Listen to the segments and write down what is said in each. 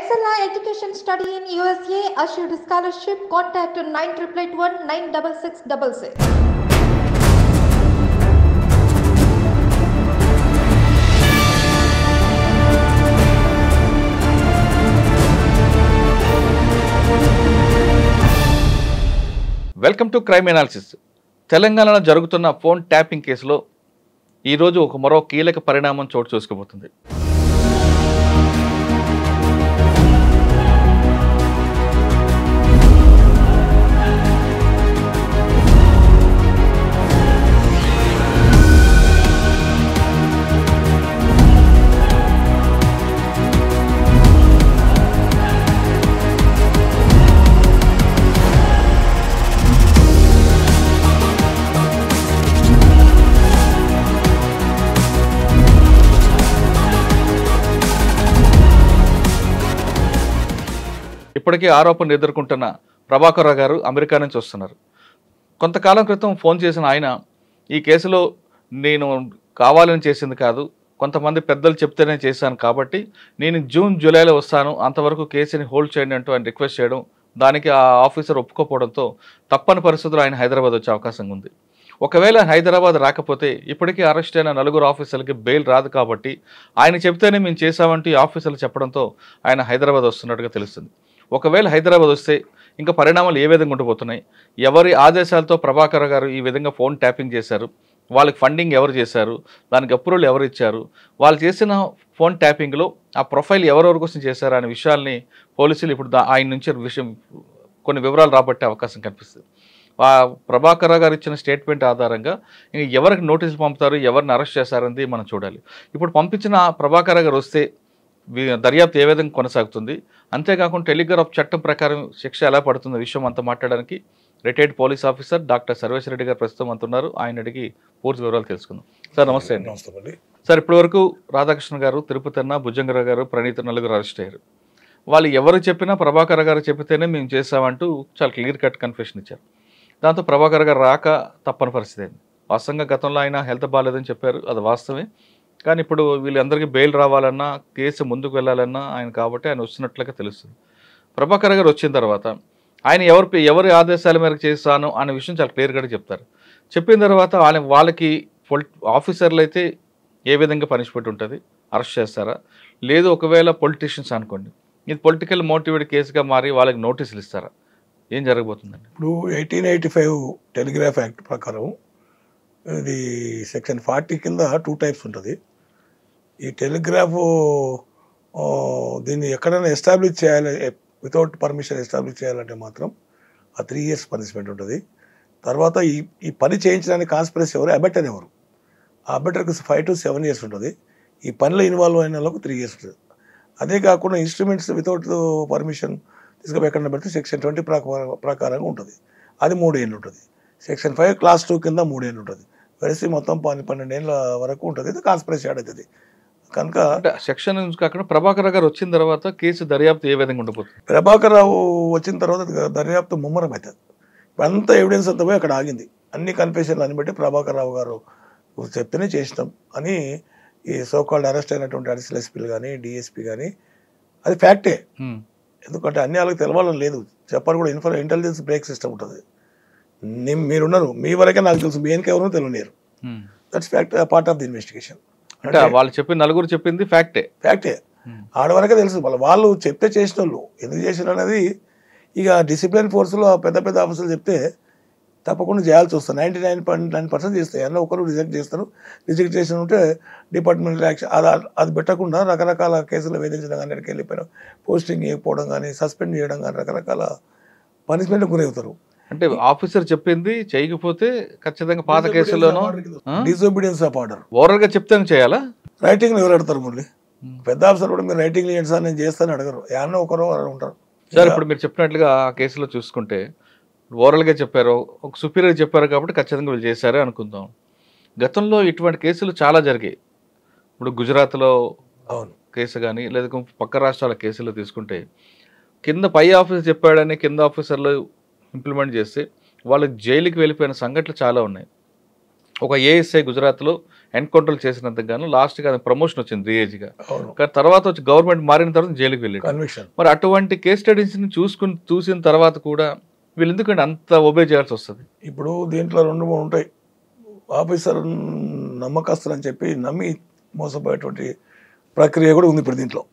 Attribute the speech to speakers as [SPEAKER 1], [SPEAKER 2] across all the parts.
[SPEAKER 1] Excella Education Study in USA assured scholarship. Contact 9881 96666.
[SPEAKER 2] Welcome to crime analysis తెలంగాణలో జరుగుతున్న phone tapping కేసులో ఈరోజు ఒక మరో కీలక పరిణామం చోటు చేసుకోబోతుంది ఇప్పటికే ఆరోపణలు ఎదుర్కొంటున్న ప్రభాకర్ రావు గారు అమెరికా నుంచి వస్తున్నారు కొంతకాలం క్రితం ఫోన్ చేసిన ఆయన ఈ కేసులో నేను కావాలని చేసింది కాదు కొంతమంది పెద్దలు చెప్తేనే చేశాను కాబట్టి నేను జూన్ జూలైలో వస్తాను అంతవరకు కేసుని హోల్డ్ చేయండి అంటూ ఆయన రిక్వెస్ట్ చేయడం దానికి ఆ ఆఫీసర్ ఒప్పుకోకపోవడంతో తప్పని పరిస్థితుల్లో ఆయన హైదరాబాద్ వచ్చే అవకాశం ఉంది ఒకవేళ హైదరాబాద్ రాకపోతే ఇప్పటికీ అరెస్ట్ అయిన నలుగురు ఆఫీసర్లకి బెయిల్ రాదు కాబట్టి ఆయన చెప్తేనే మేము చేశామంటూ ఈ ఆఫీసర్లు చెప్పడంతో ఆయన హైదరాబాద్ వస్తున్నట్టుగా తెలుస్తుంది ఒకవేళ హైదరాబాద్ వస్తే ఇంకా పరిణామాలు ఏ విధంగా ఉండబోతున్నాయి ఎవరి ఆదేశాలతో ప్రభాకర్ గారు ఈ విధంగా ఫోన్ ట్యాపింగ్ చేశారు వాళ్ళకి ఫండింగ్ ఎవరు చేశారు దానికి అప్రూవల్ ఎవరు ఇచ్చారు వాళ్ళు చేసిన ఫోన్ ట్యాపింగ్లో ఆ ప్రొఫైల్ ఎవరెవరి కోసం చేశారు అనే విషయాల్ని పోలీసులు ఇప్పుడు దా- ఆయన నుంచి విషయం కొన్ని వివరాలు రాబట్టే అవకాశం కనిపిస్తుంది ఆ ప్రభాకర్ రావు గారు ఇచ్చిన స్టేట్మెంట్ ఆధారంగా ఇంక ఎవరికి నోటీసులు పంపుతారు ఎవరిని అరెస్ట్ చేశారనేది మనం చూడాలి ఇప్పుడు పంపించిన ప్రభాకర్ రావు గారు వస్తే వీ- దర్యాప్తు ఏ విధంగా కొనసాగుతుంది అంతేకాకుండా టెలిగ్రాఫ్ చట్టం ప్రకారం శిక్ష ఎలా పడుతుందో విషయం అంతా మాట్లాడడానికి retired police officer doctor Sarveshwara Reddy గారు ప్రస్తుతం అంటున్నారు ఆయన అడిగి పూర్తి వివరాలు తెలుసుకుందాం సార్ నమస్తే అండి
[SPEAKER 3] నమస్తే అండి
[SPEAKER 2] సార్ ఇప్పటి వరకు రాధాకృష్ణ గారు తిరుపతి అన్న భుజంగరావు గారు ప్రణీత్ నలుగురు అరెస్ట్ అయ్యారు వాళ్ళు ఎవరు చెప్పినా ప్రభాకర్ గారు చెబితేనే మేము చేసామంటూ చాలా క్లియర్ కట్ కన్ఫెషన్ ఇచ్చారు దాంతో ప్రభాకర్ గారు రాక తప్పని పరిస్థితి అయింది వాస్తవంగా గతంలో ఆయన హెల్త్ బాగాలేదని చెప్పారు అది వాస్తవమే కానీ ఇప్పుడు వీళ్ళందరికీ బెయిల్ రావాలన్నా కేసు ముందుకు వెళ్ళాలన్నా ఆయన కాబట్టి ఆయన వస్తున్నట్లుగా తెలుస్తుంది ప్రభాకర్ గారు వచ్చిన తర్వాత ఆయన ఎవరి ఎవరి ఆదేశాల మేరకు చేస్తాను అనే విషయం చాలా క్లియర్గా చెప్తారు చెప్పిన తర్వాత వాళ్ళ వాళ్ళకి పొలి ఆఫీసర్లు అయితే ఏ విధంగా పనిష్మెంట్ ఉంటుంది అరెస్ట్ చేస్తారా లేదు ఒకవేళ పొలిటీషియన్స్ అనుకోండి ఇది పొలిటికల్ మోటివేట్ కేసుగా మారి వాళ్ళకి నోటీసులు ఇస్తారా ఏం జరగబోతుందండి
[SPEAKER 3] ఇప్పుడు eighteen eighty five telegraph act ప్రకారం ఇది సెక్షన్ ఫార్టీ కింద టూ టైప్స్ ఉంటుంది ఈ టెలిగ్రాఫ్ ఆ, దీన్ని ఎక్కడైనా ఎస్టాబ్లిష్ చేయాలి వితౌట్ పర్మిషన్ ఎస్టాబ్లిష్ చేయాలంటే మాత్రం ఆ త్రీ ఇయర్స్ పనిష్మెంట్ ఉంటుంది తర్వాత ఈ ఈ పని చేయించడానికి కాన్స్పిరసీ ఎవరు అబెటర్ ఎవరు ఆ అబెటర్కి ఫైవ్ టు సెవెన్ ఇయర్స్ ఉంటుంది ఈ పనిలో ఇన్వాల్వ్ అయిన వాళ్ళకు త్రీ ఇయర్స్ ఉంటుంది అదే కాకుండా ఇన్స్ట్రుమెంట్స్ వితౌట్ పర్మిషన్ తీసుకుపోయి ఎక్కడ పెడితే సెక్షన్ ట్వంటీ ప్రకారంగా ఉంటుంది అది మూడేళ్ళు ఉంటుంది సెక్షన్ ఫైవ్ క్లాస్ టూ కింద మూడేళ్ళు ఉంటుంది వెరసి మొత్తం పన్నె పన్నెండేళ్ళ వరకు ఉంటుంది ఇది కాన్స్పిరసీ యాడ్ అవుతుంది కనుక
[SPEAKER 2] అంటే సెక్షన్ నుంచి కాకుండా ప్రభాకర్ గారు వచ్చిన తర్వాత కేసు దర్యాప్తు ఏ విధంగా ఉండబోతుంది
[SPEAKER 3] ప్రభాకర్ రావు వచ్చిన తర్వాత దర్యాప్తు ముమ్మరం అవుతుంది ఇప్పుడు అంతా ఎవిడెన్స్ అంతా పోయి అక్కడ ఆగింది అన్ని కన్ఫెషన్లు అని బట్టి ప్రభాకర్ రావు గారు చెప్తేనే చేసినాం అని ఈ సోకాల్డ్ అరెస్ట్ అయినటువంటి అడిషనల్ ఎస్పీలు కానీ డిఎస్పీ కానీ అది ఫ్యాక్టే
[SPEAKER 2] హ్మ్.
[SPEAKER 3] ఎందుకంటే అన్ని వాళ్ళకి తెలవాలని లేదు చెప్పాలి కూడా ఇన్ఫర్ ఇంటెలిజెన్స్ బ్రేక్ సిస్టమ్ ఉంటుంది ని- మీరున్నారు మీ వరకే నాకు తెలుసు మీ వెనక ఎవరు తెలియలేరు
[SPEAKER 2] hmm.
[SPEAKER 3] That's fact part of the investigation
[SPEAKER 2] అంటే వాళ్ళు చెప్పిన నలుగురు చెప్పింది ఫ్యాక్టే
[SPEAKER 3] ఫ్యాక్టే
[SPEAKER 2] హ్మ్.
[SPEAKER 3] ఆడవరకే తెలుసు వాళ్ళ వాళ్ళు చెప్తే చేసిన వాళ్ళు ఎందుకు చేసిన అనేది ఇక డిసిప్లిన్ ఫోర్స్లో పెద్ద పెద్ద ఆఫీసర్లు చెప్తే తప్పకుండా చేయాల్సి వస్తుంది ninety nine point nine percent చేస్తాయి అందులో ఒకరు రిజెక్ట్ చేస్తారు రిజెక్ట్ చేసిన ఉంటే డిపార్ట్మెంట్ యాక్షన్ అది అది పెట్టకుండా రకరకాల కేసులు వేధించడం కానీ అక్కడికి వెళ్ళిపోయిన పోస్టింగ్ ఇవ్వకపోవడం కానీ సస్పెండ్ చేయడం కానీ రకరకాల పనిష్మెంట్ గురవుతారు
[SPEAKER 2] అంటే ఆఫీసర్ చెప్పింది చేయకపోతే ఖచ్చితంగా పాత కేసుల్లోనో ఆ?
[SPEAKER 3] డిసోబీడియన్స్ ఆఫ్ ఆర్డర్
[SPEAKER 2] ఓవరాల్ గా చెప్తేనే చేయాలా
[SPEAKER 3] రైటింగ్ ఎవరు అడతారు మురళి
[SPEAKER 2] Hmm.
[SPEAKER 3] పెద్ద ఆఫీసర్ కూడా మీరు రైటింగ్ ఇవ్వండి సార్ నేను చేస్తాను అడగరు ఎవరో ఒకరు అలా ఉంటారు
[SPEAKER 2] సార్ ఇప్పుడు మీరు చెప్పినట్లుగా ఆ కేసులో చూసుకుంటే ఓవరాల్ గా చెప్పారు ఒక సుపీరియర్ చెప్పారు కాబట్టి ఖచ్చితంగా వీళ్ళు చేశారే అనుకుందాం గతంలో ఇటువంటి కేసులు చాలా జరిగాయి ఇప్పుడు గుజరాత్లో
[SPEAKER 3] అవును
[SPEAKER 2] కేసు కానీ లేదా పక్క రాష్ట్రాల కేసులు తీసుకుంటే కింద పై ఆఫీసర్ చెప్పాడని కింద ఆఫీసర్లు ఇంప్లిమెంట్ చేస్తే వాళ్ళకి జైలుకి వెళ్ళిపోయిన సంఘటనలు చాలా ఉన్నాయి ఒక ఏఎస్ఐ గుజరాత్లో ఎన్కౌంటర్ చేసినందుకు గాను లాస్ట్గా అది ప్రమోషన్ వచ్చింది డిఏజీగా
[SPEAKER 3] అవును
[SPEAKER 2] కానీ తర్వాత వచ్చి గవర్నమెంట్ మారిన తర్వాత జైలుకి వెళ్ళాడు
[SPEAKER 3] కన్విక్షన్
[SPEAKER 2] మరి అటువంటి కేస్ స్టడీస్ని చూసుకుని చూసిన తర్వాత కూడా వీళ్ళు ఎందుకంటే అంత ఒబే చేయాల్సి వస్తుంది
[SPEAKER 3] ఇప్పుడు దీంట్లో రెండు మూడు ఉంటాయి ఆఫీసర్ నమ్మకస్తులు అని చెప్పి నమ్మి మోసపోయేటువంటి ప్రక్రియ కూడా ఉంది ఇప్పుడు దీంట్లో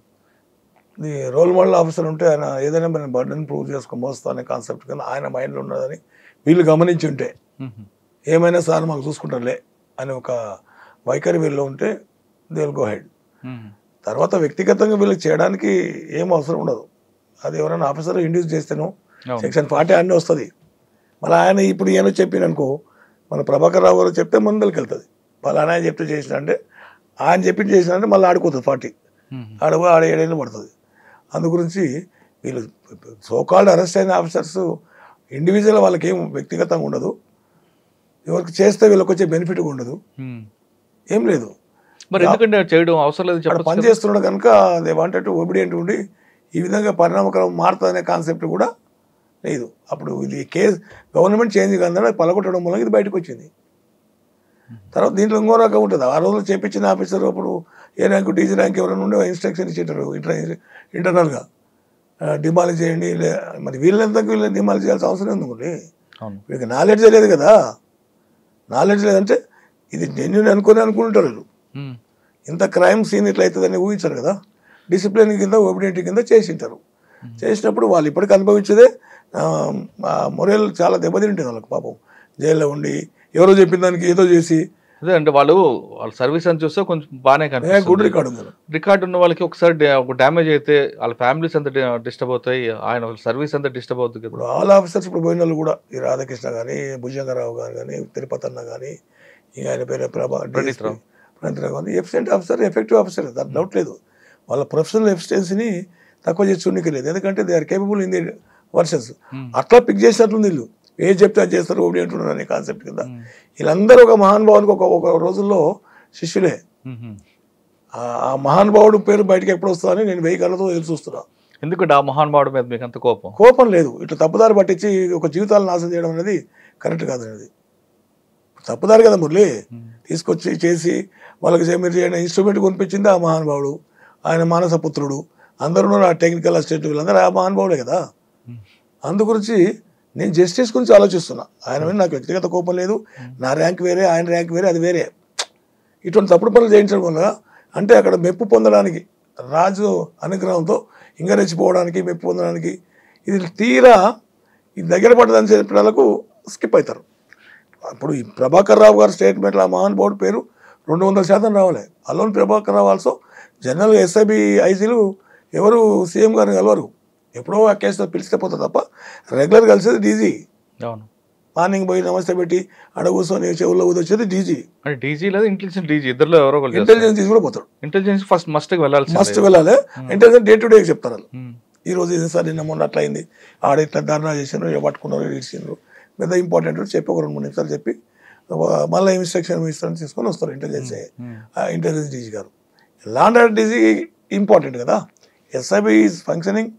[SPEAKER 3] ఇది రోల్ మోడల్ ఆఫీసర్ ఉంటే ఆయన ఏదైనా మన బర్డన్ ప్రూవ్ చేసుకొని మోస్తా అనే కాన్సెప్ట్ కానీ ఆయన మైండ్లో ఉన్నదని వీళ్ళు గమనించి ఉంటే ఏమైనా సార్ మాకు చూసుకుంటారులే అని ఒక వైఖరి వీళ్ళు ఉంటే దే విల్ గో హెడ్ తర్వాత వ్యక్తిగతంగా వీళ్ళకి చేయడానికి ఏం అవసరం ఉండదు అది ఎవరైనా ఆఫీసర్ ఇండ్యూస్ చేస్తేనో
[SPEAKER 2] అవును.
[SPEAKER 3] సెక్షన్ ఫార్టీ అన్నీ వస్తుంది మళ్ళీ ఆయన ఇప్పుడు ఈయన చెప్పిననుకో మన ప్రభాకర్ రావు గారు చెప్తే ముందరికి వెళ్తుంది పలానా ఆయన చెప్తే చేసిన అంటే ఆయన చెప్పింది చేసిన అంటే మళ్ళీ ఆడుకోతుంది ఫార్టీ ఆడ పోయి ఆడ ఏడేళ్ళు పడుతుంది అందు గురించి వీళ్ళు సోకాల్డ్ అరెస్ట్ అయిన ఆఫీసర్స్ ఇండివిజువల్ వాళ్ళకి ఏం వ్యక్తిగతంగా ఉండదు ఎవరికి చేస్తే వీళ్ళకి వచ్చే బెనిఫిట్ ఉండదు ఏం లేదు
[SPEAKER 2] మరి ఎందుకంటే చేయడం అవసరం లేదు
[SPEAKER 3] అక్కడ పని
[SPEAKER 2] చెప్పచ్చు
[SPEAKER 3] చేస్తున్నాడు కనుక దే వాంటెడ్ టు ఒబిడియంట్ ఉండి ఈ విధంగా పరిణామక్రమం మారుతుందనే కాన్సెప్ట్ కూడా లేదు అప్పుడు ఇది కేసు గవర్నమెంట్ చేంజ్ కాదని పలగొట్టడం వల్ల ఇది బయటకు వచ్చింది తర్వాత దీంట్లో ఇంకో రకం ఉంటుంది ఆ రోజులు చేపించిన ఆఫీసర్ అప్పుడు ఏ ర్యాంకు డీజీ ర్యాంక్ ఎవరైనా ఉండే ఇన్స్ట్రక్షన్ ఇచ్చేటారు ఇంటర్ ఇంటర్నల్గా డిమాలిజ్ చేయండి లే మరి వీళ్ళంతకు వీళ్ళని డిమాలిజ్ చేయాల్సిన అవసరం ఎందుకు
[SPEAKER 2] అవును
[SPEAKER 3] వీళ్ళకి నాలెడ్జ్ లేదు కదా నాలెడ్జ్ లేదంటే ఇది జెన్యున్ అనుకుని అనుకుంటారు వీళ్ళు
[SPEAKER 2] ఉమ్.
[SPEAKER 3] ఇంత క్రైమ్ సీన్ ఇట్లా అవుతుందని ఊహించారు కదా డిసిప్లిన్ కింద ఒబిడియంట్ కింద చేసింటారు చేసినప్పుడు వాళ్ళు ఇప్పటికి అనుభవించేదే మొరేల్ చాలా దెబ్బతింటుంది వాళ్ళకి పాపం జైల్లో ఉండి ఎవరో చెప్పిన దానికి ఏదో చేసి
[SPEAKER 2] అదే అంటే వాళ్ళు వాళ్ళ సర్వీస్ అని చూస్తే కొంచెం బాగానే
[SPEAKER 3] ఏ గుడ్
[SPEAKER 2] కనిపిస్తుంది
[SPEAKER 3] రికార్డ్ ఉంది
[SPEAKER 2] రికార్డ్ ఉన్న వాళ్ళకి ఒకసారి డా- ఒక డ్యామేజ్ అయితే వాళ్ళ ఫ్యామిలీస్ ఎంత డిస్టర్బ్ అవుతాయి ఆయన సర్వీస్ అంతా డిస్టర్బ్ అవుతుంది కదా
[SPEAKER 3] ఇప్పుడు ఆల్ ఆఫీసర్స్ ఇప్పుడు పోయిన వాళ్ళు కూడా ఈ రాధాకృష్ణ కానీ భుజంగరావు గారు కానీ తిరుపతి అన్న కానీ ఇంకా ఆయన పేరు ప్రభా
[SPEAKER 2] ప్రణీత్ రావు.
[SPEAKER 3] ప్రణీత్ రావు కానీ ఎఫిషియెంట్ ఆఫీసర్ ఎఫెక్టివ్ ఆఫీసర్ దాని డౌట్ లేదు వాళ్ళ ప్రొఫెషనల్ ఎఫిషియన్సీని తక్కువ చేసి చూడడానికి లేదు ఎందుకంటే they are capable in the versions అట్లా పిక్ చేసినట్లుంది వీళ్ళు ఏ చెప్తే అది చేస్తారు ఓడి అంటున్నారు అనే కాన్సెప్ట్ కింద వీళ్ళందరూ ఒక మహానుభావునికి ఒక ఒక రోజుల్లో శిష్యులే
[SPEAKER 2] ఉమ్.
[SPEAKER 3] ఆ- ఆ మహానుభావుడు పేరు బయటకు ఎప్పుడు వస్తుందని నేను వెయ్యి కళ్ళతో ఎదురు చూస్తున్నా
[SPEAKER 2] ఎందుకంటే ఆ మహానుభావుడి మీద మీకు అంత కోపం
[SPEAKER 3] కోపం లేదు ఇట్లా తప్పుదారి పట్టించి ఒక జీవితాలను నాశనం చేయడం అనేది కరెక్ట్ కాదు అనేది తప్పుదారి కదా మురళి తీసుకొచ్చి చేసి వాళ్ళకి చే- మీరు చేయండి ఇన్స్ట్రుమెంట్ కొనిపించింది ఆ మహానుభావుడు ఆయన మానస పుత్రుడు అందరూ ఆ టెక్నికల్ అసిస్టెంట్ వీళ్ళందరూ ఆ మహానుభావుడే కదా అందు గురించి నేను జస్టిస్ గురించి ఆలోచిస్తున్నా ఆయన మీద నాకు వ్యక్తిగత కోపం లేదు నా ర్యాంక్ వేరే ఆయన ర్యాంక్ వేరే అది వేరే ఇటువంటి తప్పుడు పనులు చేయించడం వల్ల అంటే అక్కడ మెప్పు పొందడానికి రాజు అనుగ్రహంతో ఇంకా రెచ్చిపోవడానికి మెప్పు పొందడానికి ఇది తీరా ఈ దగ్గర పడ్డదని చెప్పడానికి స్కిప్ అవుతారు అప్పుడు ఈ ప్రభాకర్ రావు గారి స్టేట్మెంట్లో ఆ మహానుభావుడు పేరు రెండు వందల శాతం రావాలి అలోన్ ప్రభాకర్ రావు ఆల్సో జనరల్గా ఎస్ఐబి ఐజీలు ఎవరు సీఎం గారిని కలవరు ఎప్పుడో ఆ కేసులో పిలిస్తే పోతారు తప్ప రెగ్యులర్ కలిసేది డీజీ
[SPEAKER 2] అవును
[SPEAKER 3] మార్నింగ్ పోయి నమస్తే పెట్టి అడ కూర్చొని చెవుల్లో ఊదొచ్చేది డీజీ
[SPEAKER 2] అంటే డీజీ లేదా ఇంటెలిజెన్స్ డీజీ ఇద్దరులో ఎవరో ఒకరు చేస్తారు.
[SPEAKER 3] ఇంటెలిజెన్స్ తీసి కూడా పోతాడు
[SPEAKER 2] ఇంటెలిజెన్స్ ఫస్ట్ మస్ట్ వెళ్ళాల్సి
[SPEAKER 3] మస్ట్ వెళ్ళాలి ఇంటెలిజెన్స్ డే టు డే చెప్తారు వాళ్ళు ఈ రోజు ఇది సార్ నిన్న మొన్న అట్లా అయింది ఆడ ఇట్లా ధర్నా చేసినారు ఇక పట్టుకున్నారు ఇడిచినారు పెద్ద ఇంపార్టెంట్ చెప్పి ఒక రెండు మూడు నిమిషాలు చెప్పి మళ్ళీ ఇన్స్ట్రక్షన్ ఇస్తారని తీసుకొని వస్తారు ఇంటెలిజెన్స్ ఇంటెలిజెన్స్ డీజీ గారు లాండ్ ఆర్డర్ డీజీ ఇంపార్టెంట్ కదా SIB is functioning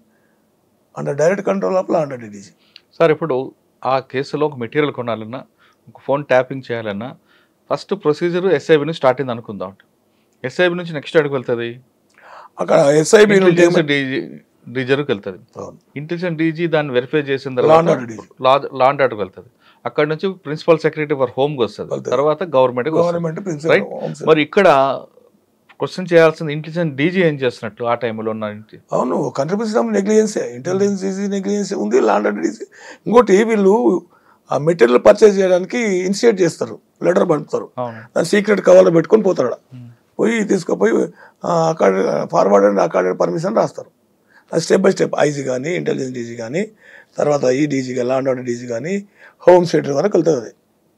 [SPEAKER 3] under direct control of law and order DG
[SPEAKER 2] sir ఇప్పుడు ఆ కేసులో ఒక మెటీరియల్ కొనాలన్నా ఒక ఫోన్ ట్యాపింగ్ చేయాలన్నా ఫస్ట్ ప్రొసీజర్ ఎస్ఐబి నుంచి స్టార్ట్ అయింది అనుకుందాం ఎస్ఐబి నుంచి నెక్స్ట్ అడుగు వెళ్తుంది
[SPEAKER 3] అక్కడ ఎస్ఐబి
[SPEAKER 2] ఇంటెలిజెన్స్ డీజీ డీజర్కి వెళ్తుంది ఇంటెలిజెన్స్ డీజీ దాన్ని వెరిఫై చేసిన
[SPEAKER 3] Law and
[SPEAKER 2] తర్వాత
[SPEAKER 3] order DG.
[SPEAKER 2] లాండ్ ఆర్డర్కి వెళ్తుంది అక్కడ నుంచి ప్రిన్సిపల్ సెక్రటరీ ఫర్ హోమ్కి వస్తుంది
[SPEAKER 3] వెళ్తది.
[SPEAKER 2] తర్వాత గవర్నమెంట్కి వస్తుంది
[SPEAKER 3] గవర్నమెంట్
[SPEAKER 2] రైట్
[SPEAKER 3] ప్రిన్సిపల్
[SPEAKER 2] మరి ఇక్కడ క్వశ్చన్ చేయాల్సింది ఇంటెలిజెన్స్ డీజీ ఏం చేస్తున్నట్టు ఆ టైంలో ఉన్న ఇంటి-
[SPEAKER 3] అవును కంట్రిబ్యూషన్ నెగ్లిజెన్సే ఇంటెలిజెన్స్ ఈజీ నెగ్లిజెన్స్ ఉంది లాండ్ ఆర్డర్ ఈజీ ఇంకోటి వీళ్ళు ఆ మెటీరియల్ పర్చేజ్ చేయడానికి ఇనిషియేట్ చేస్తారు లెటర్ పంపుతారు
[SPEAKER 2] అవును
[SPEAKER 3] దాని సీక్రెట్ కవర్లో పెట్టుకొని పోతాడు ఆడ. పోయి తీసుకుపోయి అక్కడ ఫార్వర్డ్ అండ్ అకార్డెడ్ పర్మిషన్ రాస్తారు స్టెప్ బై స్టెప్ ఐజీ కానీ ఇంటెలిజెన్స్ డీజీ కానీ తర్వాత ఈ డీజీ కానీ లాండ్ ఆర్డర్ డీజీ కానీ హోమ్ సెక్రటరీ వరకు వెళ్తుంది అది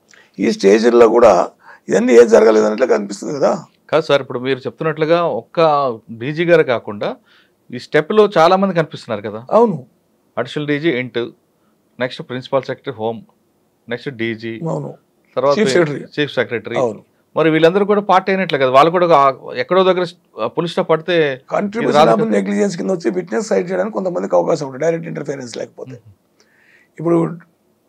[SPEAKER 3] ఈ స్టేజ్లో కూడా ఇవన్నీ ఏం జరగలేదు అన్నట్లు కనిపిస్తుంది కదా
[SPEAKER 2] కాదు సార్ ఇప్పుడు మీరు చెప్తున్నట్లుగా ఒక్క డీజీ గారు కాకుండా ఈ స్టెప్లో చాలా మంది కనిపిస్తున్నారు కదా
[SPEAKER 3] అవును
[SPEAKER 2] additional DG int next principal secretary home next DG
[SPEAKER 3] అవును
[SPEAKER 2] తర్వాత
[SPEAKER 3] Chief Secretary.
[SPEAKER 2] చీఫ్ సెక్రటరీ
[SPEAKER 3] అవును
[SPEAKER 2] మరి వీళ్ళందరూ కూడా పార్ట్ అయినట్లే కదా వాళ్ళు కూడా ఒక- ఎక్కడో దగ్గర పులి స్టాప్ పడితే
[SPEAKER 3] కంట్రిబ్యూషన్ ఆఫ్ నెగ్లిజెన్స్ కింద వచ్చి విట్నెస్ సైడ్ చేయడానికి కొంతమందికి అవకాశం ఉంటుంది డైరెక్ట్ ఇంటర్ఫిరెన్స్ లేకపోతే ఇప్పుడు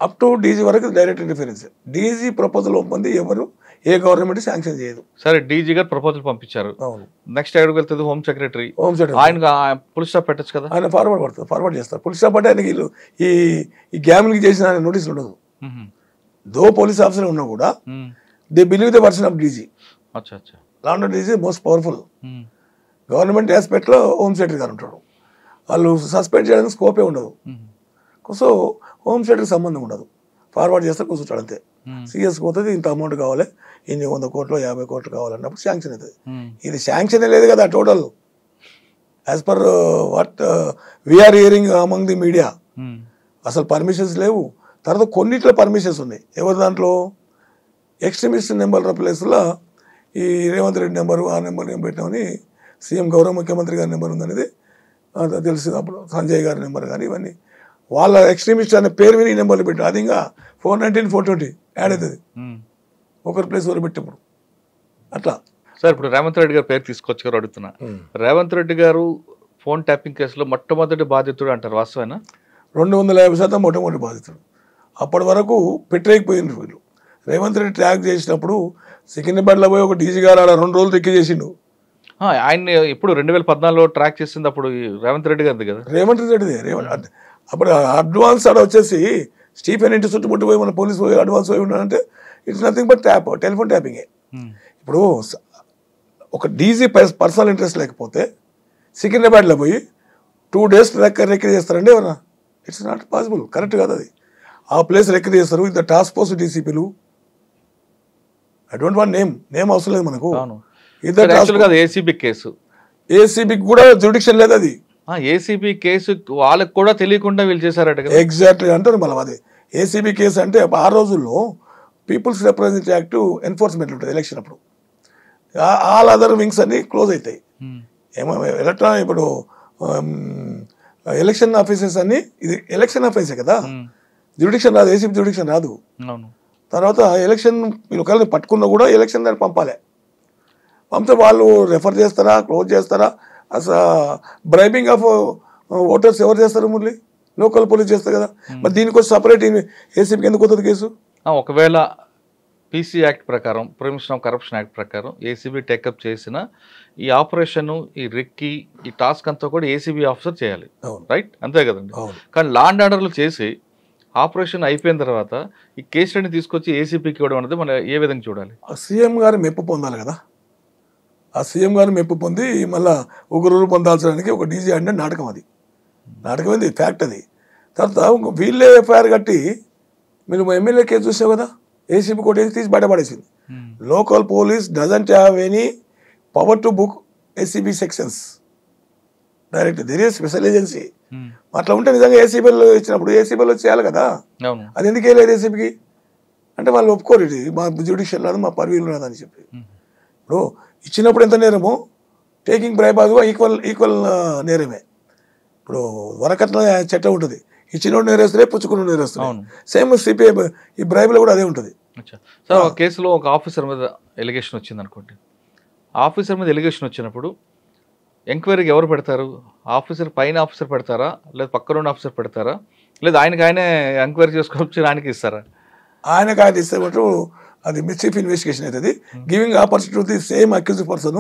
[SPEAKER 3] అప్ టు డీజీ వరకు డైరెక్ట్ ఇంటర్ఫిరెన్స్ డీజీ ప్రపోజల్ ఒప్పంది ఎవరు ఏ గవర్నమెంట్ శాంక్షన్ చేయదు
[SPEAKER 2] సరే డీజీ గారు ప్రపోజల్ పంపించారు
[SPEAKER 3] అవును
[SPEAKER 2] నెక్స్ట్ ఎక్కడికి వెళ్తుంది హోమ్ సెక్రటరీ
[SPEAKER 3] హోమ్ సెక్రటరీ
[SPEAKER 2] ఆయన పుల్ స్టాప్ పెట్టచ్చు కదా
[SPEAKER 3] ఆయన ఫార్వర్డ్ పడుతుంది ఫార్వర్డ్ చేస్తారు పోలీస్ స్టాప్ అంటే ఆయనకి వీళ్ళు ఈ ఈ గ్యామ్లింగ్ చేసిన ఆయన నోటీసులు ఉండదు
[SPEAKER 2] మ్మ్.
[SPEAKER 3] దో పోలీస్ ఆఫీసర్ ఉన్నా కూడా
[SPEAKER 2] hmm.
[SPEAKER 3] They believe the version of DG
[SPEAKER 2] అచ్చా అచ్చా
[SPEAKER 3] law and order DG most powerful
[SPEAKER 2] hmm.
[SPEAKER 3] Government ఆస్పెక్ట్లో హోమ్ సెక్రటరీ గారు ఉంటాడు వాళ్ళు సస్పెండ్ చేయడానికి స్కోపే ఉండదు
[SPEAKER 2] మ్మ్.
[SPEAKER 3] సో హోమ్ సెక్రటరీకి సంబంధం ఉండదు ఫార్వర్డ్ చేస్తే కూర్చుంటాడు అంతే
[SPEAKER 2] మ్మ్.
[SPEAKER 3] సిఎస్ పోతుంది ఇంత అమౌంట్ కావాలి ఇన్ని వంద కోట్లు యాభై కోట్లు కావాలన్నప్పుడు శాంక్షన్ అవుతుంది
[SPEAKER 2] మ్మ్.
[SPEAKER 3] ఇది శాంక్షన్ లేదు కదా total as per what we are hearing among the media
[SPEAKER 2] hmm.
[SPEAKER 3] అసలు పర్మిషన్స్ లేవు తర్వాత కొన్నిట్లో పర్మిషన్స్ ఉన్నాయి ఎవరి దాంట్లో ఎక్స్ట్రీమిస్ట్ నెంబర్ ప్లేస్లో ఈ రేవంత్ రెడ్డి నెంబరు ఆ నెంబర్ ఏం పెట్టామని సీఎం గౌరవ ముఖ్యమంత్రి గారి నెంబర్ ఉందనేది అంత తెలిసింది అప్పుడు సంజయ్ గారి నెంబర్ కానీ ఇవన్నీ వాళ్ళ ఎక్స్ట్రీమిస్ట్ అనే పేరు విని ఈ నెంబర్లు పెట్టారు అది ఇంకా four nineteen four twenty add అవుతుంది
[SPEAKER 2] మ్మ్.
[SPEAKER 3] ఒకరి ప్లేస్ ఒకరు పెట్టినప్పుడు అట్లా
[SPEAKER 2] సార్ ఇప్పుడు రేవంత్ రెడ్డి గారు పేరు తీసుకొచ్చి గారు అడుగుతున్నా రేవంత్ రెడ్డి గారు ఫోన్ ట్యాపింగ్ కేసులో మొట్టమొదటి బాధితుడు అంటారు వాస్తవేనా
[SPEAKER 3] రెండు వందల యాభై శాతం మొట్టమొదటి బాధితుడు అప్పటి వరకు పెట్టలేకపోయిండ్రు వీళ్ళు రేవంత్ రెడ్డి ట్రాక్ చేసినప్పుడు సికింద్రాబాద్లో పోయి ఒక డీజీ గారు ఆడ రెండు రోజులు ఎక్కి చేసిండు
[SPEAKER 2] ఆ, ఆయన్ని ఇప్పుడు రెండు వేల పద్నాలుగులో ట్రాక్ చేసింది అప్పుడు ఈ రేవంత్ రెడ్డి గారిది కదా
[SPEAKER 3] రేవంత్ రెడ్డిది రేవంత్ అడ్- అప్పుడు అడ్వాన్స్ ఆడ వచ్చేసి స్టీఫెన్ ఇంటి చుట్టుముట్టు పోయి మన పోలీస్ పోయి అడ్వాన్స్ పోయి ఉన్నాడంటే it's nothing but tap telephone ట్యాపింగే
[SPEAKER 2] మ్మ్.
[SPEAKER 3] ఇప్పుడు స- ఒక డీజీ పర్సనల్ ఇంట్రెస్ట్ లేకపోతే సికింద్రాబాద్లో పోయి టూ డేస్ రెక్క రెక్కి చేస్తారండి ఎవరన్నా ఇట్స్ నాట్ పాసిబుల్ కరెక్ట్ కాదు అది ఆ ప్లేస్ రెక్కి చేస్తారు ఇంత టాస్క్ ఫోర్స్ డీసీపీలు I don't want name name అవసరం లేదు మనకు
[SPEAKER 2] అవును
[SPEAKER 3] ఇద్దరు
[SPEAKER 2] యాక్చువల్గా అది ఏసీబీ కేసు
[SPEAKER 3] ఏసీబీకి కూడా జుడిక్షన్ లేదు అది
[SPEAKER 2] ఏసీబీ కేసు వాళ్ళకి కూడా తెలియకుండా వీళ్ళు చేశారట కదా
[SPEAKER 3] ఎగ్జాక్ట్లీ అంటారు మళ్ళీ అది ఏసీబీ కేసు అంటే ఆ రోజుల్లో పీపుల్స్ రిప్రజెంటేటివ్ యాక్ట్ ఎన్ఫోర్స్మెంట్ ఉంటుంది ఎలక్షన్ అప్పుడు ఆల్ అదర్ వింగ్స్ అన్ని క్లోజ్ అవుతాయి
[SPEAKER 2] మ్మ్.
[SPEAKER 3] ఏమో ఎలక్ట్రాన్ ఇప్పుడు ఎలక్షన్ ఆఫీసెస్ అన్ని ఇది ఎలక్షన్ ఆఫీసే కదా
[SPEAKER 2] మ్మ్.
[SPEAKER 3] జ్యుడిక్షన్ రాదు ఏసీబీ జ్యుడిక్షన్ రాదు
[SPEAKER 2] అవును
[SPEAKER 3] తర్వాత ఎలక్షన్ వీళ్ళు ఒకవేళ పట్టుకున్నా కూడా ఎలక్షన్ దాన్ని పంపాలి పంపితే వాళ్ళు రెఫర్ చేస్తారా క్లోజ్ చేస్తారా అసలు బ్రైబింగ్ ఆఫ్ ఓటర్స్ ఎవరు చేస్తారు మురళి లోకల్ పోలీస్ చేస్తారు కదా మరి దీనికోసం సపరేట్ ఏసీబీకి ఎందుకు వస్తుంది కేసు
[SPEAKER 2] ఆ, ఒకవేళ పీసీ యాక్ట్ ప్రకారం ప్రిమిషన్ ఆఫ్ కరప్షన్ యాక్ట్ ప్రకారం ఏసీబీ టేకప్ చేసిన ఈ ఆపరేషన్ ఈ రెక్కి ఈ టాస్క్ అంతా కూడా ఏసీబీ ఆఫీసర్ చేయాలి
[SPEAKER 3] అవును
[SPEAKER 2] రైట్ అంతే కదండి
[SPEAKER 3] అవును
[SPEAKER 2] కానీ లాండ్ ఆర్డర్లు చేసి ఆపరేషన్ అయిపోయిన తర్వాత ఈ కేసులని తీసుకొచ్చి ఏసీపీకి ఇవ్వడం అనేది మనం ఏ విధంగా చూడాలి
[SPEAKER 3] ఆ సీఎం గారు మెప్పు పొందాలి కదా ఆ సీఎం గారు మెప్పు పొంది మళ్ళా ఒకరు పొందాల్సడానికి ఒక డీజీ అంటే నాటకం అది నాటకం ఏంది ఫ్యాక్ట్ అది తర్వాత ఇంకో వీళ్ళే ఎఫ్ఐఆర్ కట్టి మీరు ఎమ్మెల్యే కేసు చూసావు కదా ఏసీబీ కొట్టేసి తీసి బయటపడేసింది local police doesn't have any power to book ACB sections direct there is special agency అట్లా ఉంటే నిజంగా ఏసీబీలో ఇచ్చినప్పుడు ఏసీబీలో చేయాలి కదా
[SPEAKER 2] అవును
[SPEAKER 3] అది ఎందుకు వేయలేదు ఏసీబీకి అంటే వాళ్ళు ఒప్పుకోరు ఇది మా జ్యుడిషియల్ రాదు మా పర్వీలు రాదు అని చెప్పి ఇప్పుడు ఇచ్చినప్పుడు ఎంత నేరమో టేకింగ్ బ్రైబ్ అది ఈక్వల్ ఈక్వల్ నేరమే ఇప్పుడు వరకట్న చట్టం ఉంటుంది ఇచ్చినోడు నేరేస్తే పుచ్చుకున్న నేరేస్తుంది
[SPEAKER 2] అవును
[SPEAKER 3] సేమ్ సిపిఐ ఈ బ్రైబ్లో కూడా అదే ఉంటుంది
[SPEAKER 2] అచ్చా సార్ ఒక కేసులో ఒక ఆఫీసర్ మీద ఎలిగేషన్ వచ్చింది అనుకోండి ఆఫీసర్ మీద ఎలిగేషన్ వచ్చినప్పుడు ఎంక్వైరీకి ఎవరు పెడతారు ఆఫీసర్ పైన ఆఫీసర్ పెడతారా లేదా పక్కన ఉన్న ఆఫీసర్ పెడతారా లేదా ఆయనకి ఆయనే ఎంక్వైరీ చేసుకొని ఆయనకి ఇస్తారా
[SPEAKER 3] ఆయనకు ఆయన ఇస్తే మటు అది మిస్చీఫ్ ఇన్వెస్టిగేషన్ అవుతుంది giving opportunity to the same accuse person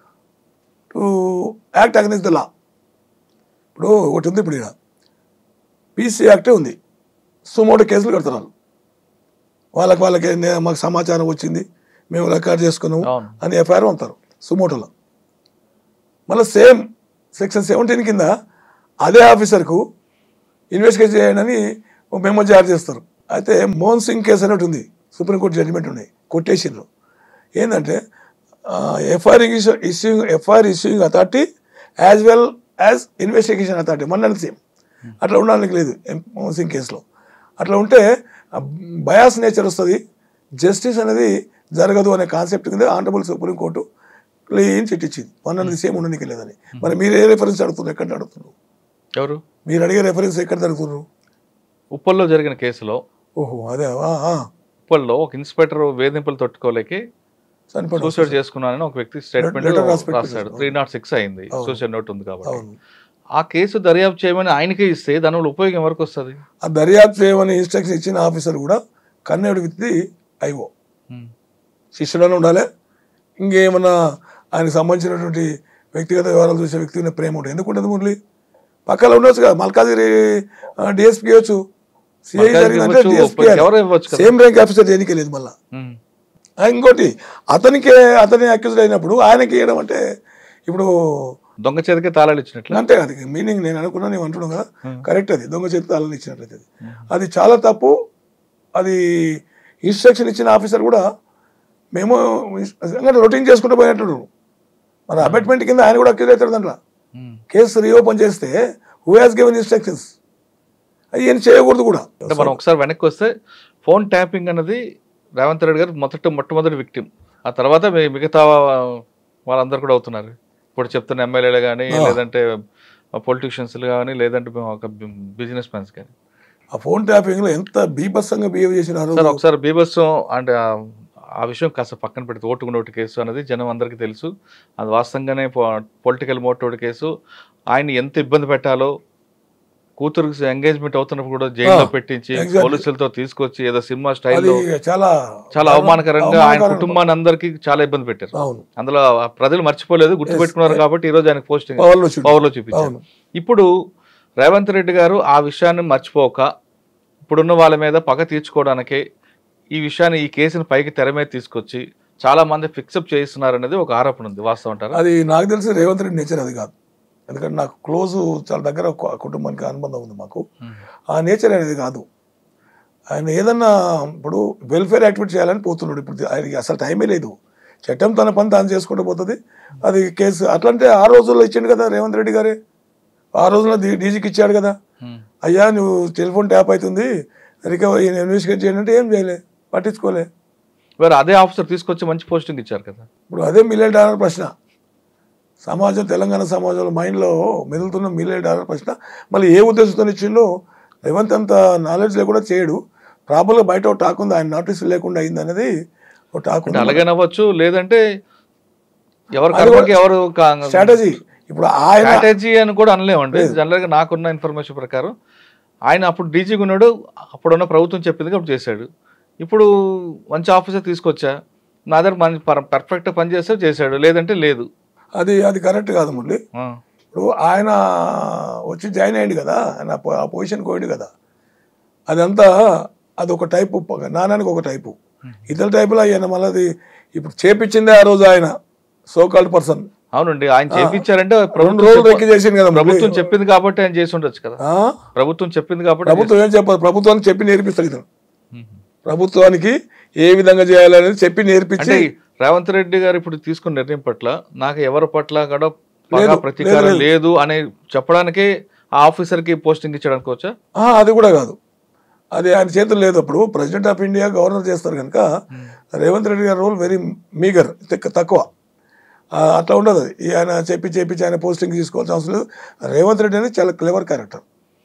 [SPEAKER 3] to act against the law ఇప్పుడు ఒకటి ఉంది ఇప్పుడు ఇక్కడ పీసీ యాక్టే ఉంది సుమోటో కేసులు కడతారు వాళ్ళు వాళ్ళకి వాళ్ళకి నే- మాకు సమాచారం వచ్చింది మేము రికార్డ్ చేసుకున్నాము
[SPEAKER 2] అవును
[SPEAKER 3] అని ఎఫ్ఐఆర్ పంపుతారు సుమోటోలో మళ్ళీ సేమ్ సెక్షన్ సెవెంటీన్ కింద అదే ఆఫీసర్కు ఇన్వెస్టిగేట్ చేయండి అని ఒక మెమో జారీ చేస్తారు అయితే మోహన్ సింగ్ కేసు అనేది ఉంది సుప్రీంకోర్టు జడ్జిమెంట్ ఉన్నాయి కొట్టేసిండ్రు ఏంటంటే FIR issuing FIR issuing authority as well as investigation authority మన సేమ్ అట్లా ఉండడానికి లేదు ఎం- మోహన్ సింగ్ కేసులో అట్లా ఉంటే బయాస్ నేచర్ వస్తుంది జస్టిస్ అనేది జరగదు అనే కాన్సెప్ట్ కింద ఆనరబుల్ సుప్రీంకోర్టు క్లీన్ చిట్ ఇచ్చింది వన్ అనేది సేమ్ ఉండడానికి లేదని మరి మీరు ఏ రెఫరెన్స్ అడుగుతున్నారు ఎక్కడ అడుగుతున్నారు
[SPEAKER 2] ఎవరు
[SPEAKER 3] మీరు అడిగే రెఫరెన్స్ ఎక్కడ జరుగుతున్నారు
[SPEAKER 2] ఉప్పల్లో జరిగిన కేసులో
[SPEAKER 3] ఓహో అదే ఆ, ఆ.
[SPEAKER 2] ఉప్పల్లో ఒక ఇన్స్పెక్టర్ వేధింపులు తట్టుకోలేక
[SPEAKER 3] చనిపోయాడు.
[SPEAKER 2] సూసైడ్ చేసుకున్నానని ఒక వ్యక్తి స్టేట్మెంట్
[SPEAKER 3] letter రాసి పెట్టి
[SPEAKER 2] రాశాడు త్రీ నాట్ సిక్స్ అయింది
[SPEAKER 3] అవును.
[SPEAKER 2] సూసైడ్ నోట్ ఉంది కాబట్టి
[SPEAKER 3] అవును
[SPEAKER 2] ఆ కేసు దర్యాప్తు చేయమని ఆయనకే ఇస్తే దానివల్ల ఉపయోగం ఎవరికి వస్తుంది
[SPEAKER 3] ఆ దర్యాప్తు చేయమని ఇన్స్ట్రక్షన్ ఇచ్చిన ఆఫీసర్ కూడా కన్నెడు విత్ ది ఐఓ శిష్యుడని ఉండాలి ఇంకేమన్నా ఆయనకు సంబంధించినటువంటి వ్యక్తిగత వివరాలు చూసే వ్యక్తి మీద ప్రేమ ఉంటుంది ఎందుకు ఉంటుంది మురళి పక్కన ఉండొచ్చు కదా మల్కాజిరి డిఎస్పీ ఇవ్వచ్చు సిఐ
[SPEAKER 2] మల్కాజిగిరి
[SPEAKER 3] జరిగిందంటే
[SPEAKER 2] ఇవ్వచ్చు,
[SPEAKER 3] డిఎస్పీ
[SPEAKER 2] ఎవరో ఇవ్వచ్చు కదా.
[SPEAKER 3] సేమ్ ర్యాంక్ ఆఫీసర్ ఎన్నిక లేదు మళ్ళా ఆ, ఇంకోటి అతనికి అతని అక్యూజ్డ్ అయినప్పుడు ఆయనకి ఇవ్వడం అంటే ఇప్పుడు
[SPEAKER 2] దొంగ చేతికి తాళాలు ఇచ్చినట్లు
[SPEAKER 3] అంతే అది మీనింగ్ నేను అనుకున్నా నేను అంటున్నాను కదా కరెక్ట్ అది దొంగ చేతి తాళాలు ఇచ్చినట్లయితే అది అది చాలా తప్పు అది ఇన్స్ట్రక్షన్ ఇచ్చిన ఆఫీసర్ కూడా మేము రొటీన్ చేసుకుంటూ పోయినట్టు మరి అబెట్మెంట్ కింద ఆయన కూడా అక్యూజ్ అవుతాడు దాంట్లో కేసు రీఓపెన్ చేస్తే హూ హాస్ గివెన్ ఇన్స్ట్రక్షన్స్ అవి ఏం చేయకూడదు కూడా
[SPEAKER 2] అంటే మనం ఒకసారి వెనక్కి వస్తే ఫోన్ ట్యాపింగ్ అన్నది రేవంత్ రెడ్డి గారు మొదట మొట్టమొదటి విక్టిమ్ ఆ తర్వాత మీ- మిగతా వాళ్ళందరూ కూడా అవుతున్నారు ఇప్పుడు చెప్తున్న ఎమ్మెల్యేలు కానీ
[SPEAKER 3] ఆ.
[SPEAKER 2] లేదంటే పొలిటీషియన్స్ కానీ లేదంటే ఒక బిజినెస్ మ్యాన్స్ కానీ
[SPEAKER 3] ఆ ఫోన్ ట్యాపింగ్ లో ఎంత బీభత్సంగా బిహేవ్ చేసినారు
[SPEAKER 2] సార్ ఒకసారి బీభత్సం అంటే ఆ- ఆ విషయం కాస్త పక్కన పెడితే ఓటుకు నోటు కేసు అనేది జనం అందరికీ తెలుసు అది వాస్తవంగానే పొలిటికల్ మోటోడు కేసు ఆయన ఎంత ఇబ్బంది పెట్టాలో కూతురు ఎంగేజ్మెంట్ అవుతున్నప్పుడు కూడా జైల్లో
[SPEAKER 3] ఆ,
[SPEAKER 2] పెట్టించి
[SPEAKER 3] exactly.
[SPEAKER 2] పోలీసులతో తీసుకొచ్చి ఏదో సినిమా
[SPEAKER 3] అది
[SPEAKER 2] స్టైల్లో
[SPEAKER 3] చాలా
[SPEAKER 2] చాలా అవమానకరంగా ఆయన
[SPEAKER 3] అవమానకరం.
[SPEAKER 2] కుటుంబాన్ని అందరికీ చాలా ఇబ్బంది పెట్టారు
[SPEAKER 3] అవును
[SPEAKER 2] అందులో ఆ ప్రజలు మర్చిపోలేదు గుర్తుపెట్టుకున్నారు కాబట్టి ఈ రోజు ఆయన పోస్టింగ్
[SPEAKER 3] పవర్లో చూడు.
[SPEAKER 2] పవర్ లో చూపించారు
[SPEAKER 3] అవును
[SPEAKER 2] ఇప్పుడు రేవంత్ రెడ్డి గారు ఆ విషయాన్ని మర్చిపోక ఇప్పుడున్న వాళ్ళ మీద పగ తీర్చుకోవడానికే ఈ విషయాన్ని ఈ కేసుని పైకి తెర మీద తీసుకొచ్చి చాలా మంది ఫిక్సప్ చేయిస్తున్నారు అనేది ఒక ఆరోపణ ఉంది వాస్తవం అంటారా
[SPEAKER 3] అది నాకు తెలిసి రేవంత్ రెడ్డి నేచర్ అది కాదు ఎందుకంటే నాకు క్లోజ్ చాలా దగ్గర కు- కుటుంబానికి అనుబంధం ఉంది మాకు ఆ నేచర్ అనేది కాదు ఆయన ఏదన్నా ఇప్పుడు వెల్ఫేర్ యాక్టివిటీ చేయాలని పోతున్నాడు ఇప్పుడు ఆయనకి అసలు టైమే లేదు చట్టం తన పని తాను చేసుకుంటూ పోతుంది అది కేసు అట్లంటే ఆ రోజుల్లో ఇచ్చిండు కదా రేవంత్ రెడ్డి గారే ఆ రోజుల్లో డీ- డీజీకి ఇచ్చాడు కదా
[SPEAKER 2] ఉమ్.
[SPEAKER 3] అయ్యా నువ్వు టెలిఫోన్ ట్యాప్ అవుతుంది రికవరీ ఇన్వెస్టిగేట్ చేయండి అంటే ఏం చేయలే పట్టించుకోలే
[SPEAKER 2] మరి అదే ఆఫీసర్ తీసుకొచ్చి మంచి పోస్టింగ్ ఇచ్చారు కదా
[SPEAKER 3] ఇప్పుడు అదే మిలియన్ డాలర్ ప్రశ్న సమాజం తెలంగాణ సమాజంలో మైండ్లో మెదులుతున్న మిలియన్ డాలర్ ప్రశ్న మళ్ళీ ఏ ఉద్దేశంతో ఇచ్చిండో రేవంత్ అంత నాలెడ్జ్ లేకుండా చేయడు ప్రాబ్లం బయట ఒక టాక్ ఉంది ఆయన నోటీస్ లేకుండా అయింది అనేది ఒక టాక్
[SPEAKER 2] అంటే అలాగే నవ్వచ్చు లేదంటే ఎవరు
[SPEAKER 3] అది
[SPEAKER 2] కర్మకి ఎవరు
[SPEAKER 3] స్ట్రాటజీ ఇప్పుడు ఆయన
[SPEAKER 2] స్ట్రాటజీ అని కూడా అనలేమండి జనరల్ గా నాకున్న ఇన్ఫర్మేషన్ ప్రకారం ఆయన అప్పుడు డీజీగా ఉన్నాడు అప్పుడున్న ప్రభుత్వం చెప్పింది అప్పుడు చేశాడు ఇప్పుడు మంచి ఆఫీసర్ తీసుకొచ్చా నా దగ్గర మంచి పర్ఫెక్ట్ పని చేస్తే చేశాడు లేదంటే లేదు
[SPEAKER 3] అది అది కరెక్ట్ కాదు మురళి
[SPEAKER 2] ఆ,
[SPEAKER 3] ఇప్పుడు ఆయన వచ్చి జాయిన్ అయ్యింది కదా ఆయన ఆ పొ- ఆ పొజిషన్కి పోయింది కదా అదంతా అది ఒక టైపు నానానికి ఒక టైపు ఇతర టైపులో ఆయన మళ్ళీ ఇప్పుడు చేపించిందే ఆ రోజు ఆయన సో కాల్డ్ పర్సన్
[SPEAKER 2] అవునండి ఆయన చేపించారంటే
[SPEAKER 3] రెండు
[SPEAKER 2] ప్రభుత్వం
[SPEAKER 3] రోజులు
[SPEAKER 2] చెప్ప-
[SPEAKER 3] ఎక్కి చేసింది కదా మురళి.
[SPEAKER 2] ప్రభుత్వం చెప్పింది కాబట్టి ఆయన చేసి ఉండొచ్చు కదా
[SPEAKER 3] ఆ?
[SPEAKER 2] ప్రభుత్వం చెప్పింది కాబట్టి
[SPEAKER 3] ప్రభుత్వం ఏం చెప్పదు ప్రభుత్వానికి చెప్పి నేర్పిస్తాడు ఇతను
[SPEAKER 2] ఉమ్.
[SPEAKER 3] ప్రభుత్వానికి ఏ విధంగా చేయాలనేది చెప్పి నేర్పించి
[SPEAKER 2] అంటే రేవంత్ రెడ్డి గారు ఇప్పుడు తీసుకున్న నిర్ణయం పట్ల నాకు ఎవరి పట్ల కూడా పగ
[SPEAKER 3] లేదు,
[SPEAKER 2] ప్రతీకారం
[SPEAKER 3] లేదు,
[SPEAKER 2] లేదు అని చెప్పడానికే ఆ ఆఫీసర్ కి పోస్టింగ్ ఇచ్చడానికి వచ్చా
[SPEAKER 3] ఆ, అది కూడా కాదు అది ఆయన చేతులు లేదు అప్పుడు ప్రెసిడెంట్ ఆఫ్ ఇండియా గవర్నర్ చేస్తారు కనుక రేవంత్ రెడ్డి గారి రోల్ వెరీ మీగర్ తక్కువ ఆ, అట్లా ఉండదు అది ఈ ఆయన చెప్పి చెప్పించి ఆయన పోస్టింగ్ తీసుకోవాల్సిన అవసరం లేదు రేవంత్ రెడ్డి అనేది చాలా క్లెవర్ క్యారెక్టర్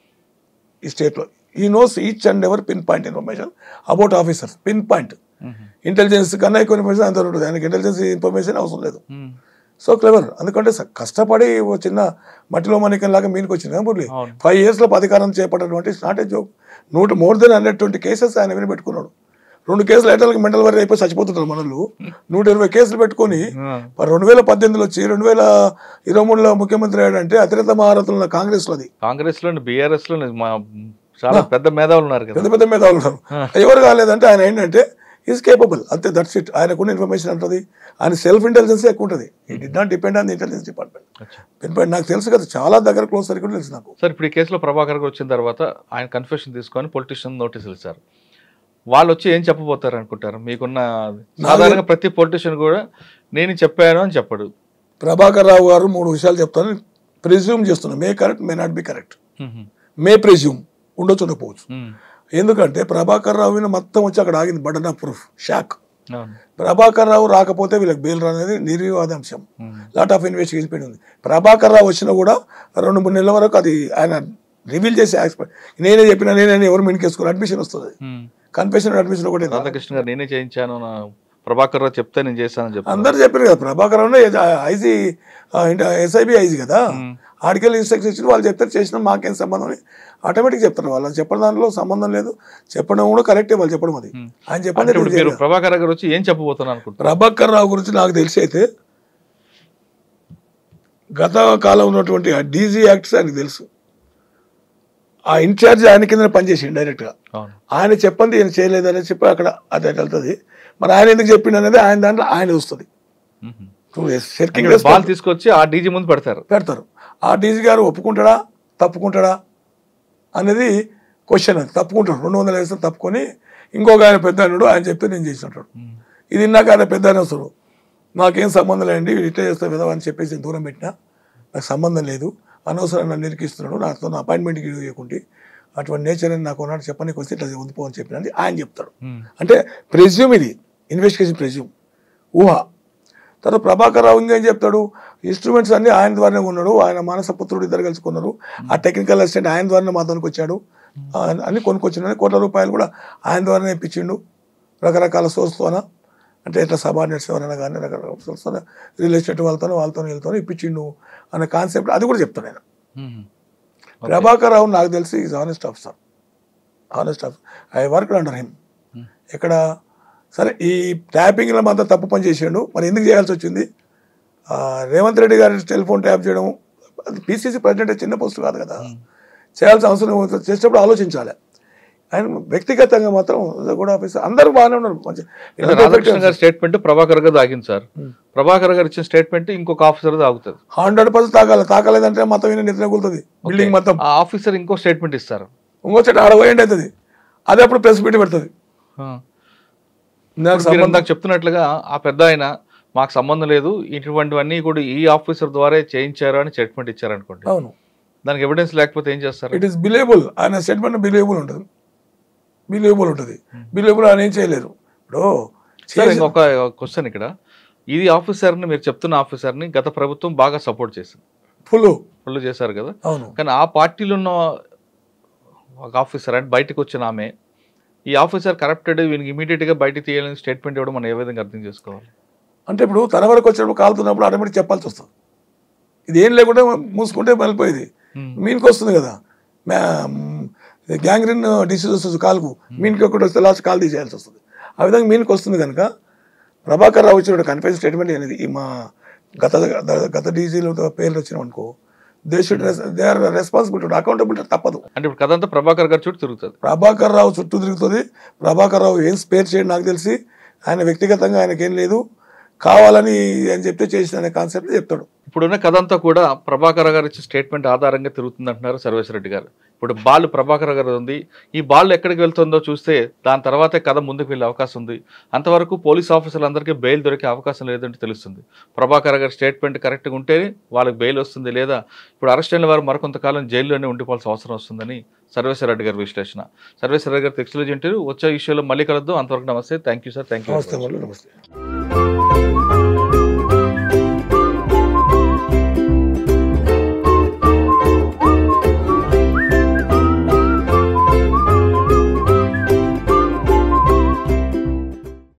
[SPEAKER 3] ఈ స్టేట్లో he knows each and ever pin point information about officers pin point intelligence కన్నా ఎక్కువ ఇన్ఫర్మేషన్ అంత ఉంటుంది ఆయనకి ఇంటెలిజెన్స్ ఇన్ఫర్మేషన్ అవసరం లేదు సో క్లెవర్ ఎందుకంటే స- కష్టపడి ఓ చిన్న మట్టిలో మణికం లాగా మీనికి వచ్చింది మురళి
[SPEAKER 2] అవును.
[SPEAKER 3] ఫైవ్ ఇయర్స్లో అధికారం చేపట్టినటువంటి నాట్ ఏ జోక్ నూట more than hundred twenty cases ఆయన విని పెట్టుకున్నాడు రెండు కేసులు ఎటలకి మెంటల్ వరకు అయిపోయి చచ్చిపోతుంటారు మనలు నూట ఇరవై కేసులు పెట్టుకొని మరి రెండు వేల పద్దెనిమిదిలో వచ్చి రెండు వేల ఇరవై మూడులో ముఖ్యమంత్రి అయ్యాడంటే అత్యంత మహారథులు ఉన్న కాంగ్రెస్లో అది
[SPEAKER 2] కాంగ్రెస్ లో బీఆర్ఎస్ లో మా చాలా పెద్ద మేధావులు ఉన్నారు కదా
[SPEAKER 3] పెద్ద పెద్ద మీద ఉన్నారు ఎవరు కాలేదంటే ఆయన ఏంటంటే ఈజ్ కేపబుల్ అంతే దట్స్ ఇట్ ఆయనకున్న ఇన్ఫర్మేషన్ ఉంటుంది ఆయన సెల్ఫ్ ఇంటెలిజెన్స్ ఎక్కువ ఉంటుంది he did not depend on the intelligence department
[SPEAKER 2] అచ్చా.
[SPEAKER 3] డిపెండ్ నాకు తెలుసు కదా చాలా దగ్గర క్లోజ్ సర్కిల్ తెలుసు నాకు
[SPEAKER 2] సార్ ఇప్పుడు ఈ కేసులో ప్రభాకర్ గారు వచ్చిన తర్వాత ఆయన కన్ఫెషన్ తీసుకొని పొలిటీషియన్ నోటీసులు ఇచ్చారు వాళ్ళు వచ్చి ఏం చెప్పబోతారు అనుకుంటారు మీకున్న సాధారణంగా ప్రతి పొలిటీషియన్ కూడా నేను చెప్పాను అని చెప్పడు
[SPEAKER 3] ప్రభాకర్ రావు గారు మూడు విషయాలు చెప్తాను ప్రిజ్యూమ్ చేస్తున్నాను may correct may not be correct may presume ఉండొచ్చు ఉండకపోవచ్చు ఎందుకంటే ప్రభాకర్ రావు మీద మొత్తం వచ్చి అక్కడ ఆగింది బటన్ ఆఫ్ ప్రూఫ్ షాక్
[SPEAKER 2] అవును
[SPEAKER 3] ప్రభాకర్ రావు రాకపోతే వీళ్ళకి బెయిల్ రానేది నిర్వివాదాంశం
[SPEAKER 2] ఉమ్.
[SPEAKER 3] లాట్ ఆఫ్ ఇన్వెస్టిగేషన్ పెట్టి ఉంది ప్రభాకర్ రావు వచ్చినా కూడా రెండు మూడు నెలల వరకు అది ఆయన రివీల్ చేసే ఎక్స్పెక్ట్ నేనే చెప్పిన నేనే ఎవరు మినికేసుకోరు అడ్మిషన్ వస్తుంది
[SPEAKER 2] ఉమ్.
[SPEAKER 3] కన్ఫెషన్ అడ్మిషన్ ఒకటి
[SPEAKER 2] రాధాకృష్ణ గారు నేనే చేయించాను నా ప్రభాకర్ రావు చెప్తే నేను చేశానని చెప్పాను
[SPEAKER 3] అందరు చెప్పారు కదా Prabhakar Rao IG SIB IG కదా ఆడికెళ్ళి ఇన్స్ట్రక్షన్ ఇచ్చి వాళ్ళు చెప్తారు చేసిన మాకేం సంబంధం అని ఆటోమేటిక్ చెప్తారు వాళ్ళు చెప్పడం దాంట్లో సంబంధం లేదు చెప్పడం కూడా కరెక్టే వాళ్ళు చెప్పడం అది
[SPEAKER 2] Hmm.
[SPEAKER 3] ఆయన
[SPEAKER 2] అంటే
[SPEAKER 3] చెప్పండి
[SPEAKER 2] ఇప్పుడు మీరు ప్రభాకర్ గారు వచ్చి ఏం చెప్పబోతున్నారు అనుకుంటున్నారు
[SPEAKER 3] ప్రభాకర్ రావు గురించి నాకు తెలిసి అయితే గత కాలం ఉన్నటువంటి ఆ డీజీ యాక్ట్స్ ఆయనకు తెలుసు ఆ ఇన్ఛార్జ్ ఆయన కింద పనిచేసి డైరెక్ట్గా
[SPEAKER 2] అవును
[SPEAKER 3] ఆయన చెప్పండి ఈయన చేయలేదని చెప్పి అక్కడ అది వెళ్తుంది మరి ఆయన ఎందుకు చెప్పిండు అనేది ఆయన దాంట్లో ఆయన వస్తుంది
[SPEAKER 2] మ్మ్.
[SPEAKER 3] సెర్కింగ్
[SPEAKER 2] అంటే బాల్ తీసుకొచ్చి ఆ డీజీ ముందు పెడతారు
[SPEAKER 3] పెడతారు ఆ డీజీ గారు ఒప్పుకుంటాడా తప్పుకుంటాడా అనేది క్వశ్చన్ అది తప్పుకుంటాడు రెండు వందల వేస్తే తప్పుకొని ఇంకొక ఆయన పెద్ద ఆయనడు ఆయన చెప్తే నేను చేసినట్టు
[SPEAKER 2] మ్మ్.
[SPEAKER 3] ఇది ఇందాక ఆయన పెద్ద ఆయన వస్తాడు నాకేం సంబంధం లేదండి వీడు ఇట్లా చేస్తా విధవ అని చెప్పేసి దూరం పెట్టినా నాకు సంబంధం లేదు అనవసరం నన్ను నిరికిస్తున్నాడు నాతో అపాయింట్మెంట్కి ఇవ్వకుంటే అటువంటి నేచర్ అని నాకు ఉన్నాడు చెప్పనీకి వస్తే ఇట్లా ఉండిపో అని చెప్పినది ఆయన చెప్తాడు
[SPEAKER 2] మ్మ్.
[SPEAKER 3] అంటే ప్రెజ్యూమ్ ఇది ఇన్వెస్టిగేషన్ ప్రెజ్యూమ్ ఊహ తర్వాత ప్రభాకర్ రావు ఇంకేం చెప్తాడు ఇన్స్ట్రుమెంట్స్ అన్ని ఆయన ద్వారానే ఉన్నాడు ఆయన మానస పుత్రుడు ఇద్దరు కలుసుకున్నారు ఆ టెక్నికల్ అసిస్టెంట్ ఆయన ద్వారానే మాతోనికి వచ్చాడు ఆ, అన్ని కొనుక్కొచ్చిన కోట్ల రూపాయలు కూడా ఆయన ద్వారానే ఇప్పించిండు రకరకాల సోర్స్తోన అంటే ఇట్లా సబార్డినేట్స్ ఎవరైనా కానీ రకరకాల సోర్స్ రియల్ ఎస్టేట్ వాళ్ళతో వాళ్ళతో వీళ్ళతో ఇప్పించిండు అనే కాన్సెప్ట్ అది కూడా చెప్తాను నేను
[SPEAKER 2] మ్మ్.
[SPEAKER 3] ప్రభాకర్ రావు నాకు తెలిసి is honest officer honest officer I work under him
[SPEAKER 2] Hmm.
[SPEAKER 3] ఇక్కడ సరే ఈ ట్యాపింగ్లో మాత్రం తప్పు పని చేసాడు మరి ఎందుకు చేయాల్సి వచ్చింది ఆ, రేవంత్ రెడ్డి గారి టెలిఫోన్ ట్యాప్ చేయడం పీసీసీ ప్రెసిడెంట్ చిన్న పోస్ట్ కాదు కదా చేయాల్సిన అవసరం ఉంది. చేసేటప్పుడు ఆలోచించాలి ఆయన వ్యక్తిగతంగా మాత్రం కూడా ఆఫీసర్ అందరూ బాగానే ఉన్నారు మంచి
[SPEAKER 2] అంటే రాధాకృష్ణ గారి స్టేట్మెంట్ ప్రభాకర్ గారు తాగింది సార్ ప్రభాకర్ గారు ఇచ్చిన స్టేట్మెంట్ ఇంకొక ఆఫీసర్ తాగుతుంది
[SPEAKER 3] హండ్రెడ్ పర్సెంట్ తాగాలి తాకలేదంటే మొత్తం ఈయన నిద్ర కూలుతుంది బిల్డింగ్ మొత్తం
[SPEAKER 2] ఆ ఆఫీసర్ ఇంకో స్టేట్మెంట్ ఇస్తారు
[SPEAKER 3] ఇంకొచ్చేట ఆడ పోయిండి అవుతుంది అదే అప్పుడు ప్రెస్ మీట్ పెడుతుంది
[SPEAKER 2] ఆ.
[SPEAKER 3] నాకు
[SPEAKER 2] మీరు
[SPEAKER 3] సంబంధం
[SPEAKER 2] ఇందాక చెప్తున్నట్లుగా ఆ పెద్ద ఆయన మాకు సంబంధం లేదు ఇటువంటివన్నీ కూడా ఈ ఆఫీసర్ ద్వారా చేయించారు అని స్టేట్మెంట్ ఇచ్చారు అనుకోండి
[SPEAKER 3] అవును
[SPEAKER 2] దానికి ఎవిడెన్స్ లేకపోతే ఏం చేస్తారు
[SPEAKER 3] ఇట్ ఈస్ బిలేబుల్ ఆయన స్టేట్మెంట్ బిలేబుల్ ఉంటుంది బిలేబుల్ ఉంటుంది బిలేబుల్ ఆయన ఏం చేయలేరు ఇప్పుడు
[SPEAKER 2] సార్ ఇంకొక క్వశ్చన్ ఇక్కడ ఇది ఆఫీసర్ని మీరు చెప్తున్న ఆఫీసర్ని గత ప్రభుత్వం బాగా సపోర్ట్ చేసింది
[SPEAKER 3] ఫుల్
[SPEAKER 2] ఫుల్ చేశారు కదా
[SPEAKER 3] అవును
[SPEAKER 2] కానీ ఆ పార్టీలో ఉన్న ఒక ఆఫీసర్ అంటే బయటకు వచ్చిన ఆమె ఈ ఆఫీసర్ కరప్టెడ్ వీనికి ఇమీడియట్గా బయటకు తీయాలని స్టేట్మెంట్ ఇవ్వడం మనం ఏ విధంగా అర్థం చేసుకోవాలి
[SPEAKER 3] అంటే ఇప్పుడు తన వరకు వచ్చినప్పుడు కాలుతున్నప్పుడు ఆటోమేటిక్ చెప్పాల్సి వస్తుంది ఇది ఏం లేకుండా మూసుకుంటే వెళ్ళిపోయేది
[SPEAKER 2] Hmm.
[SPEAKER 3] మీనికి వస్తుంది కదా గ్యాంగ్రీన్ డిసీజ్ వస్తుంది కాలుకు మీనికి ఒకటి వస్తే లాస్ట్ కాలు తీసేయాల్సి వస్తుంది ఆ విధంగా మీనికి వస్తుంది కనుక ప్రభాకర్ రావు ఇచ్చిన కన్ఫ్యూజ్ స్టేట్మెంట్ అనేది ఈ మా గత గత డీజీలు పేర్లు వచ్చినాం అనుకో they should they are responsibility accountability తప్పదు
[SPEAKER 2] అంటే ఇప్పుడు కథంతా ప్రభాకర్ గారి చుట్టూ తిరుగుతుంది
[SPEAKER 3] ప్రభాకర్ రావు చుట్టూ తిరుగుతుంది ప్రభాకర్ రావు ఏం స్పేర్ చేయడం నాకు తెలిసి ఆయన వ్యక్తిగతంగా ఆయనకేం లేదు కావాలని అని చెప్తే చేసిన అనే కాన్సెప్ట్ చెప్తాడు
[SPEAKER 2] ఇప్పుడున్న కథ అంతా కూడా ప్రభాకర్ గారు ఇచ్చే స్టేట్మెంట్ ఆధారంగా తిరుగుతుంది అంటున్నారు సర్వేశ్వరరెడ్డి గారు ఇప్పుడు బాల్ ప్రభాకర్ గారు ఉంది ఈ బాల్ ఎక్కడికి వెళ్తుందో చూస్తే దాని తర్వాతే కథ ముందుకు వెళ్ళే అవకాశం ఉంది అంతవరకు పోలీస్ ఆఫీసర్లందరికీ బెయిల్ దొరికే అవకాశం లేదంటే తెలుస్తుంది ప్రభాకర్ గారి స్టేట్మెంట్ కరెక్ట్గా ఉంటేనే వాళ్ళకి బెయిల్ వస్తుంది లేదా ఇప్పుడు అరెస్ట్ అయిన వారు మరికొంతకాలం జైల్లోనే ఉండిపోవాల్సిన అవసరం వస్తుందని సర్వేశ్వరరెడ్డి గారి విశ్లేషణ సర్వేశ్వరరెడ్డి గారు ఎక్స్క్లూజ్ ఇంటర్వ్యూ వచ్చే ఇష్యూలో మళ్ళీ కలుద్దాం అంతవరకు నమస్తే thank you sir thank you
[SPEAKER 3] నమస్తే మళ్ళీ నమస్తే